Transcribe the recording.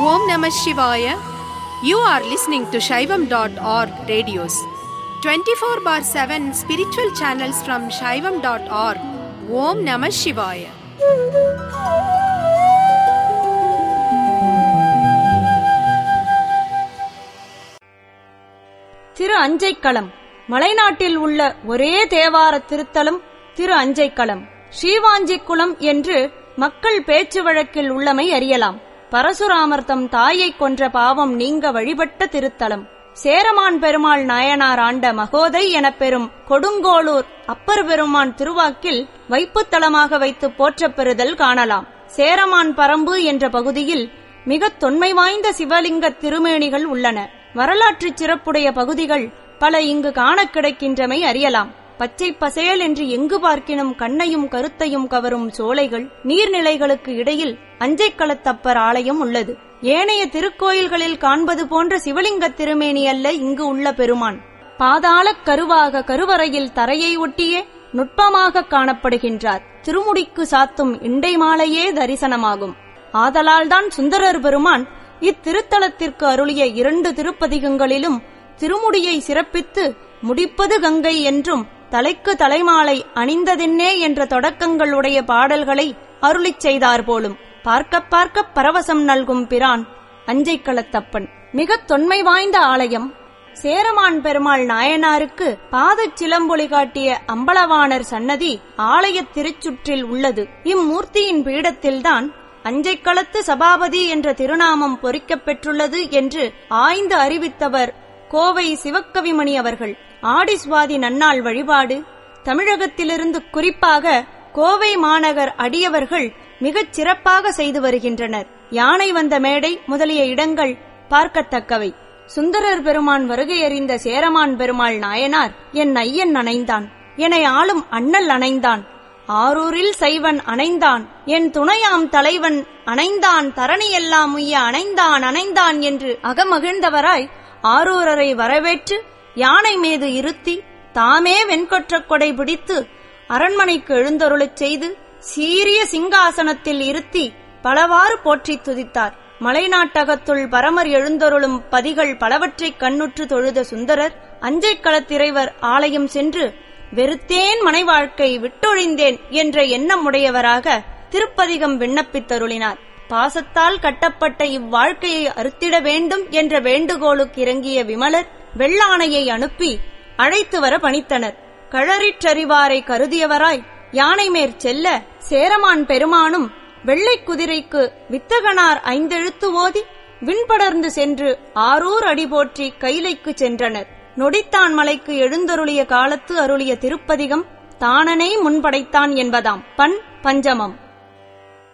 ஓம் நம சிவாய you are listening to Saivam dot org radios twenty four by seven spiritual channels from Saivam dot org ஓம் நம சிவாய திரு அஞ்சைக்களம் மலைநாட்டில் உள்ள ஒரே தேவார திருத்தலம் திரு அஞ்சைக்களம் ஸ்ரீவாஞ்சிக்குளம் என்று மக்கள் பேச்சு வழக்கில் உள்ளமை அறியலாம் பரசுராமர் தம் தாயைக் கொன்ற பாவம் நீங்க வழிபட்ட திருத்தலம் சேரமான் பெருமாள் நாயனார் ஆண்ட மகோதை எனப் பெறும் கொடுங்கோளூர் அப்பர் பெருமான் திருவாக்கில் வைப்புத்தலமாக வைத்து போற்றப் பெறுதல் காணலாம் சேரமான் பரம்பு என்ற பகுதியில் மிகத் தொன்மை வாய்ந்த சிவலிங்க திருமேனிகள் உள்ளன வரலாற்றுச் சிறப்புடைய பகுதிகள் பல இங்கு காணக் கிடைக்கின்றமை அறியலாம் பச்சை பசேல் என்று எங்கு பார்க்கினும் கண்ணையும் கருத்தையும் கவரும் சோலைகள் நீர்நிலைகளுக்கு இடையில் அஞ்சைக்களத்தப்பர் ஆலயம் உள்ளது ஏனைய திருக்கோயில்களில் காண்பது போன்ற சிவலிங்க திருமேனி அல்ல இங்கு உள்ள பெருமான் பாதாளக் கருவாக கருவறையில் தரையை ஒட்டியே நுட்பமாக காணப்படுகின்றார் திருமுடிக்கு சாத்தும் இண்டை மாலையே தரிசனமாகும் ஆதலால்தான் சுந்தரர் பெருமான் இத்திருத்தலத்திற்கு அருளிய இரண்டு திருப்பதிகங்களிலும் திருமுடியை சிறப்பித்து முடிப்பது கங்கை என்றும் தலைக்கு தலைமாலை அணிந்ததென்னே என்ற தொடக்கங்களுடைய பாடல்களை அருளிச் செய்தார் போலும் பார்க்க பார்க்க பரவசம் நல்கும் பிரான் அஞ்சைக்களத்தப்பன் மிகத் தொன்மை வாய்ந்த ஆலயம் சேரமான் பெருமாள் நாயனாருக்கு பாதச் சிலம்பொலி காட்டிய அம்பலவாணர் சன்னதி ஆலயத் திருச்சுற்றில் உள்ளது இம்மூர்த்தியின் பீடத்தில்தான் அஞ்சைக்களத்து சபாபதி என்ற திருநாமம் பொறிக்கப் பெற்றுள்ளது என்று ஆய்ந்து அறிவித்தவர் கோவை சிவக்கவிமணி அவர்கள் ஆடிஸ்வாதி நன்னாள் வழிபாடு தமிழகத்திலிருந்து குறிப்பாக கோவை மாநகர் அடியவர்கள் மிகச் சிறப்பாக செய்து வருகின்றனர் யானை வந்த மேடை முதலிய இடங்கள் பார்க்கத்தக்கவை சுந்தரர் பெருமான் வருகையறிந்த சேரமான் பெருமாள் நாயனார் என் ஐயன் அணைந்தான் என்னை ஆளும் அண்ணல் அணைந்தான் ஆரூரில் சைவன் அணைந்தான் என் துணையாம் தலைவன் அணைந்தான் தரணியெல்லாம் உய்ய அணைந்தான் அணைந்தான் என்று அகமகிழ்ந்தவராய் ஆரூரரை வரவேற்று யானை மீது இருத்தி தாமே வெண்கொற்றக் கொடை பிடித்து அரண்மனைக்கு எழுந்தருளச் செய்து சீரிய சிங்காசனத்தில் இருத்தி பலவாறு போற்றித் துதித்தார் மலைநாட்டகத்துள் பரமர் எழுந்தருளும் பதிகள் பலவற்றைக் கண்ணுற்று தொழுத சுந்தரர் அஞ்சைக்களத்திறைவர் ஆலயம் சென்று வெறுத்தேன் மனை வாழ்க்கை விட்டொழிந்தேன் என்ற எண்ணம் உடையவராக திருப்பதிகம் விண்ணப்பித்தருளினார் பாசத்தால் கட்டப்பட்ட இவ்வாழ்க்கையை அறுத்திட வேண்டும் என்ற வேண்டுகோளுக்கு இறங்கிய விமலர் வெள்ளானையை அனுப்பி அழைத்து வர பணித்தனர் களறிற்றறிவாரை கருதியவராய் யானை மேற் செல்ல சேரமான் பெருமானும் வெள்ளைக் குதிரைக்கு வித்தகனார் ஐந்தெழுத்து ஓதி விண்படர்ந்து சென்று ஆரூர் அடி போற்றி கைலைக்கு சென்றனர் நொடித்தான் மலைக்கு எழுந்தருளிய காலத்து அருளிய திருப்பதிகம் தானனை முன்படைத்தான் என்பதாம் பண் பஞ்சமம்